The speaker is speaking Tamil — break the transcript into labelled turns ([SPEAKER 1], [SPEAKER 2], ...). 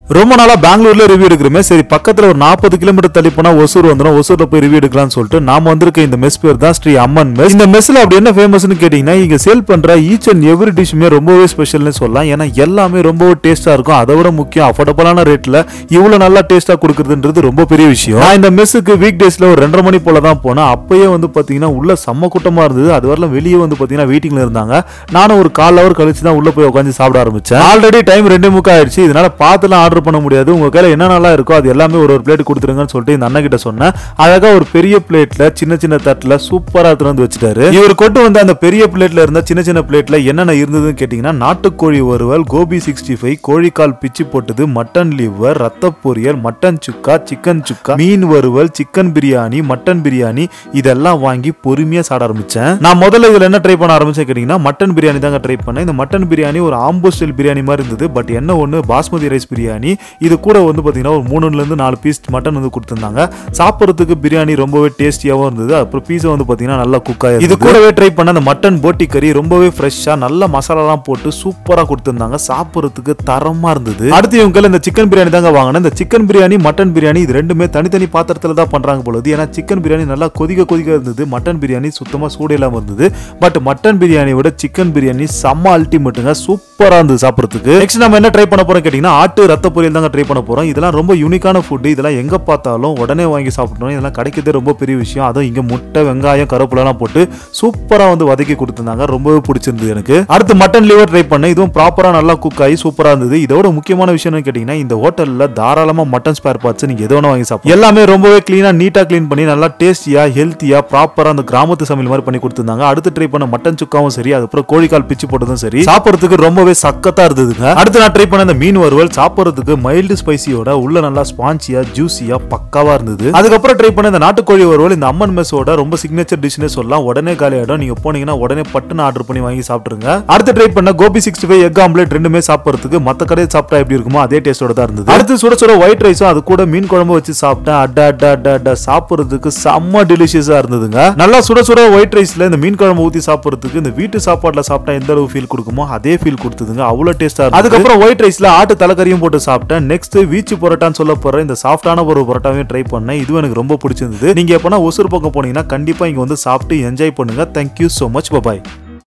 [SPEAKER 1] ரொம்ப நாளா பெங்களூர்ல ரிவ்யூ எடுக்கிறோமே சரி பக்கத்துல ஒரு நாற்பது கிலோமீட்டர் தள்ளி போனா ஒசூர் வந்துடும் ஒசூர்ல போய் ரிவ்யூ எடுக்கலாம்னு சொல்லிட்டு நாம வந்திருக்க இந்த மெஸ் பேர் தான் ஸ்ரீ அம்மன் மெஸ் இந்த மெஸ்ல அப்படி என்ன ஃபேமஸ்னு கேட்டீங்கன்னா இங்க சேல் பண்ற ஈச் அண்ட் எவ்ரி டிஷ்மே ரொம்பவே ஸ்பெஷல்னு சொல்லலாம் ஏன்னா எல்லாமே ரொம்பவே டேஸ்டா இருக்கும் அதை விட முக்கியம் அஃபோர்டபுளான ரேட்ல இவ்வளவு நல்லா டேஸ்டா கொடுக்கறதுன்றது ரொம்ப பெரிய விஷயம் நான் இந்த மெஸ்ஸுக்கு வீக் டேஸ்ல ஒரு ரெண்டரை மணி போல தான் போனேன் அப்பயே வந்து பாத்தீங்கன்னா உள்ள செம்ம கூட்டமா இருந்தது அது வரலாம் வெளியே வந்து பாத்தீங்கன்னா வெயிட்டிங்ல இருந்தாங்க நானும் ஒரு கால் ஹவர் கழிச்சு தான் உள்ள போய் உட்காந்து சாப்பிட ஆரம்பிச்சேன் ஆல்ரெடி டைம் ரெண்டு முக்கா ஆயிடுச்சு இதனால பார்த்துலாம் ஆர்டர் பண்ண முடியாது உங்க கையில என்ன நல்லா இருக்கோ அது எல்லாமே ஒரு ஒரு பிளேட் கொடுத்துருங்கன்னு சொல்லிட்டு இந்த அண்ணன் கிட்ட சொன்னேன் அழகா ஒரு பெரிய பிளேட்ல சின்ன சின்ன தட்டுல சூப்பரா எடுத்துட்டு வந்து வச்சுட்டாரு இவர் கொண்டு வந்த அந்த பெரிய பிளேட்ல இருந்த சின்ன சின்ன பிளேட்ல என்னென்ன இருந்ததுன்னு கேட்டீங்கன்னா நாட்டுக்கோழி வறுவல் கோபி சிக்ஸ்டி ஃபைவ் கோழிக்கால் பிச்சு போட்டது மட்டன் லிவர் ரத்த பொரியல் மட்டன் சுக்கா சிக்கன் சுக்கா மீன் வறுவல் சிக்கன் பிரியாணி மட்டன் பிரியாணி இதெல்லாம் வாங்கி பொறுமையா சாப்பிட ஆரம்பிச்சேன் நான் முதல்ல இதுல என்ன ட்ரை பண்ண ஆரம்பிச்சேன் கேட்டீங்கன்னா மட்டன் பிரியாணி தாங்க ட்ரை பண்ணேன் இந்த மட்டன் பிரியாணி ஒரு ஆம்போ ஸ்டைல் பிரியாணி மாதிரி இருந்தது பட் என்ன ஒன்று பாஸ்மதி ரைஸ் பிரியாணி இது கூட வந்து பார்த்தீங்கன்னா ஒரு மூணுல இருந்து நாலு பீஸ் மட்டன் வந்து கொடுத்துருந்தாங்க சாப்பிட்றதுக்கு பிரியாணி ரொம்பவே டேஸ்டியாகவும் இருந்தது அப்புறம் பீஸா வந்து பார்த்தீங்கன்னா நல்லா குக் ஆகி இது கூடவே ட்ரை பண்ண அந்த மட்டன் போட்டி கறி ரொம்பவே ஃப்ரெஷ்ஷாக நல்ல மசாலாலாம் போட்டு சூப்பராக கொடுத்துருந்தாங்க சாப்பிட்றதுக்கு தரமாக இருந்தது அடுத்து இவங்க கையில இந்த சிக்கன் பிரியாணி தாங்க வாங்கினேன் இந்த சிக்கன் பிரியாணி மட்டன் பிரியாணி இது ரெண்டுமே தனித்தனி பாத்திரத்தில் தான் பண்ணுறாங்க பொழுது ஏன்னா சிக்கன் பிரியாணி நல்லா கொதிக்க கொதிக்க இருந்தது மட்டன் பிரியாணி சுத்தமாக சூடு இல்லாமல் இருந்தது பட் மட்டன் பிரியாணி விட சிக்கன் பிரியாணி செம்ம அல்டிமேட்டுங்க சூப்பராக இருந்தது சாப்பிட்றதுக்கு நெக்ஸ்ட் நம்ம என்ன ட்ரை பண்ண போறோம் கேட்டிங்கன்னா ஆட்டு ரத்த பொரியல் தாங்க ட்ரை பண்ண போறோம் இதெல்லாம் ரொம்ப யூனிக்கான ஃபுட் இதெல்லாம் எங்க பார்த்தாலும் உடனே வாங்கி சாப்பிடணும் இதெல்லாம் கிடைக்கிறதே ரொம்ப பெரிய விஷயம் அதுவும் இங்க முட்டை வெங்காயம் கருவேப்பிலாம் போட்டு சூப்பரா வந்து வதக்கி கொடுத்துருந்தாங்க ரொம்பவே பிடிச்சிருந்தது எனக்கு அடுத்து மட்டன் லிவர் ட்ரை பண்ணேன் இதுவும் ப்ராப்பரா நல்லா குக் ஆகி சூப்பரா இருந்தது இதோட முக்கியமான விஷயம் என்னன்னு கேட்டீங்கன்னா இந்த ஹோட்டல்ல தாராளமா மட்டன் ஸ்பேர் பார்ட்ஸ் நீங்க எது வேணா வாங்கி சாப்பிடலாம் எல்லாமே ரொம்பவே கிளீனா நீட்டா க்ளீன் பண்ணி நல்லா டேஸ்டியா ஹெல்த்தியா ப்ராப்பரா அந்த கிராமத்து சமையல் மாதிரி பண்ணி கொடுத்துருந்தாங்க அடுத்து ட்ரை பண்ண மட்டன் சுக்காவும் சரி அதுக்கப்புறம் கோழிக்கால் பிச்சு போட்டதும் சரி சாப்பிட்றதுக்கு ரொம்பவே சக்கத்தா இருந்ததுங்க அடுத்து நான் ட்ரை பண்ண இந்த மீன் வறுவல் சாப்பிட்றதுக்கு மைல்டு ஸ்பைசியோட உள்ள நல்லா ஸ்பான்சியா ஜூசியா பக்காவா இருந்தது அதுக்கப்புறம் ட்ரை பண்ண இந்த நாட்டுக்கோழி வறுவல் இந்த அம்மன் மெஸ்ஸோட ரொம்ப சிக்னேச்சர் டிஷ்னே சொல்லலாம் உடனே காலி ஆயிடும் நீங்க போனீங்கன்னா உடனே பட்டுன்னு ஆர்டர் பண்ணி வாங்கி சாப்பிட்டுருங்க அடுத்து ட்ரை பண்ண gobi sixty five egg omelette ரெண்டுமே சாப்பிட்றதுக்கு மத்த கடையை சாப்பிட்டா எப்படி இருக்குமோ அதே டேஸ்டோட தான் இருந்தது அடுத்து சுட சுட ஒயிட் ரைஸும் அது கூட மீன் குழம்பு வச்சு சாப்பிட்டேன் அட்டா அட்டா அட்டா அட்டா சாப்பிட்றதுக்கு செம்ம டெலிஷியஸா இருந்ததுங்க நல்லா சுட சுட ஒயிட் ரைஸ்ல இந்த மீன் குழம்பு ஊத்தி சாப்பிட்றதுக்கு இந்த வீட்டு சாப்பாட்டுல சாப்பிட்டா எந்த அளவு ஃபீல் கொடுக்குமோ அதே ஃபீல் கொடுத்ததுங்க அவ்வளவு டேஸ்டா இருந்தது அதுக்கப்புறம் ஒயிட் ரைஸ்ல ஆட்டு தலைக்கறியும் போட்டு சாப்பிட்டேன் நெக்ஸ்ட் வீச்சு பரோட்டான்னு சொல்ல போற இந்த சாஃப்டான ஒரு பரோட்டாவையும் ட்ரை பண்ணேன் இதுவும் எனக்கு ரொம்ப பிடிச்சிருந்தது நீங்க எப்பனா ஒசூர் பக்கம் போனீங்கன்னா கண்டிப்பா இங்க வந்து சாப்பிட்டு என்ஜாய் பண்ணுங்க தேங்க்யூ so மச் பபாய்